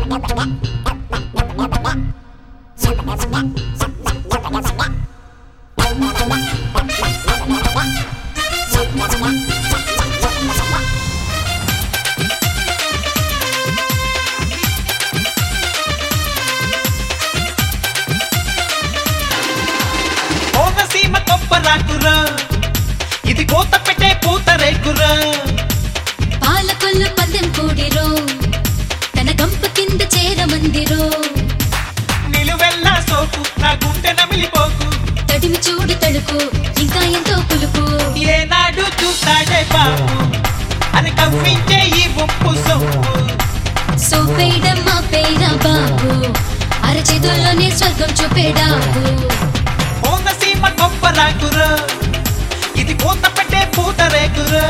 కోనసీమ కొబ్బరాకురా ఇది కోత పెట్టే పూత రేకురా పాలకొల్లు పందెం కూడిరో తన గంప కింద చేరమందిరో నిలువెల్లా సోకు నా గుండె నమిలిపోకు తడిమి చూడు తడుకు ఇంకా ఎంతో పులుపు ఏనాడు చూస్తాడే బాబు అని కవ్వించే ఈ ఉప్పు సొప్పు సోపేయడం మా పేర బాబు అరచేతుల్లోనే స్వర్గం చూపేడాబు కోనసీమ కొబ్బరాకురా ఇది కోత పెట్టే పూత రేకురా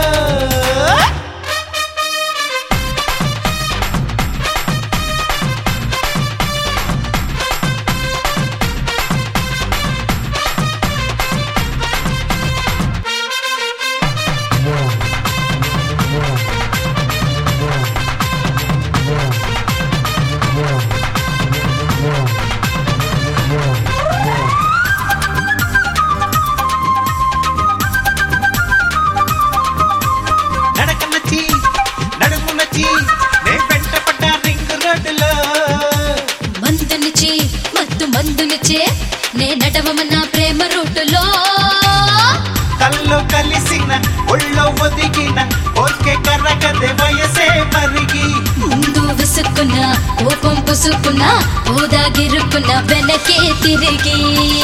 నడక నచ్చి నడుము నచ్చి నే వెంట పడ్డ రింగ్ రోడ్డులో మందునిచి మత్తు మందునిచే నే నడవమన్న ప్రేమ రూటులో కల్లో కలిసిన ఒళ్ళో ఒదిగిన ఓకే కర్రగదే వయసే మరిగి ముందు విసుక్కున్న కోపం పుసుక్కున్న ఓదాగిరుక్కున్న వెనకే తిరిగి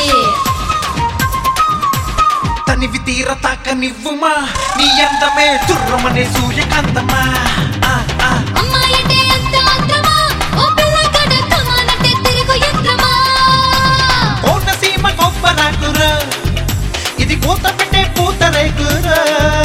తనివి తీర తాక నివ్వుమా నీ అందమే తుర్రమనే సూర్యకాంతమా ఆ, ఆ. అమ్మాయంటే అంత ఆత్రమా ఓ పిల్లగాడ కమానంటే తిరుగు యంత్రమా కోనసీమ కొబ్బరాకురా ఇది పూత పెట్టే పూత రేకురా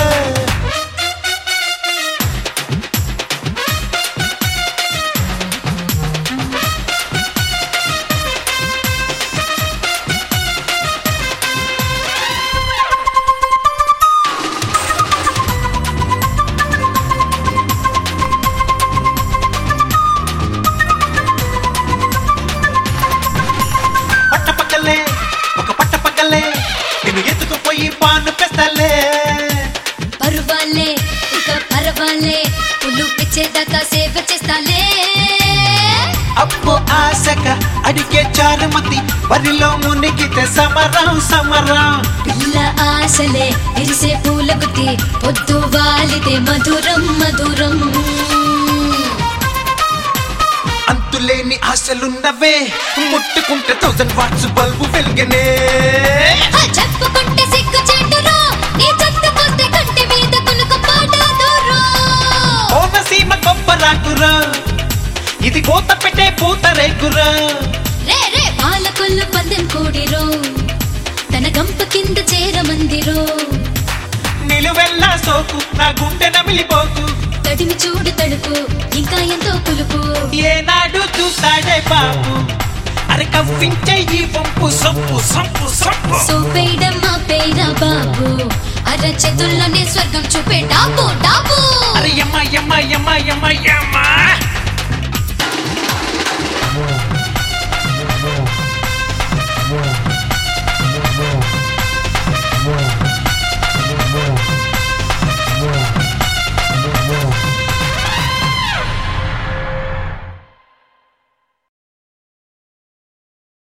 పట్టపక్కలే ఒక పట్టపక్కలే నిన్ను ఎత్తుకుపోయి పాను పెస్తలే పరువాలే ఇక పరవాలే పుల్లు పిచ్చేదాకా సేవ చేస్తాలే అప్పు ఆశక అడిగే చారుమతి వరిలో మునిగితే సమరం సమరం పిల్ల ఆశలే విరిసే పూల గుత్తి పొద్దు వాలితే మధురం మధురం అంతులేని ఆశలున్నవే ముట్టుకుంటే థౌసండ్ వాట్స్ బల్బు వెలిగనే ఆ చెప్పుకుంటే సిగ్గు చెట్టురా నీ చెట్టుకుంటే కంటి మీద కునుకు పాడదురా కోనసీమ కొబ్బరాకురా ఇది కోత పెట్టే పూత రేకురా రే రే పాలకొల్లు పందెం కూడిరో తన గంప కింద చేరమందిరో నిలువెల్లా సోకు నా గుండె నమిలిపోకు తడిమి చూడు తడుకు ఇంకా ఎంతో పులుపు ఏనాడు చూస్తాడే బాబు అరే కవ్వించే ఈ వంపు సొప్పు సొప్పు సొప్పు సోపేయడం మా పేర బాబు అరచేతుల్లోనే స్వర్గం చూపే డాబు డాబు అరే యమ్మ యమ్మ యమ్మ యమ్మ యమ్మ